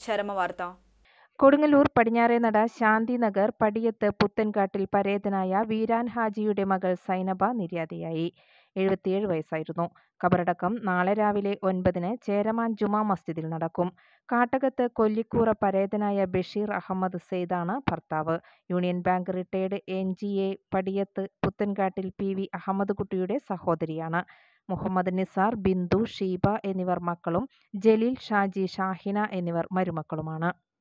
ചരമവാർത്ത കൊടുങ്ങല്ലൂർ പടിഞ്ഞാറേനട ശാന്തിനഗർ പടിയത്ത് പുത്തൻകാട്ടിൽ പരേതനായ വീരാൻ ഹാജിയുടെ മകൾ സൈനബ നിര്യാതയായി എഴുപത്തിയേഴ് വയസ്സായിരുന്നു കബറടക്കം നാളെ രാവിലെ ഒൻപതിന് ചേരമാൻ ജുമാ മസ്ജിദിൽ നടക്കും കാട്ടകത്ത് കൊല്ലിക്കൂറ പരേതനായ ബഷീർ അഹമ്മദ് സെയ്ദാണ് ഭർത്താവ് Union Bank retired N G A പടിയത്ത് പുത്തൻകാട്ടിൽ പി വി അഹമ്മദ് കുട്ടിയുടെ സഹോദരിയാണ് മുഹമ്മദ് നിസാർ ബിന്ദു ഷീബ എന്നിവർ മക്കളും ജലീൽ ഷാജി ഷാഹിന എന്നിവർ മരുമക്കളുമാണ്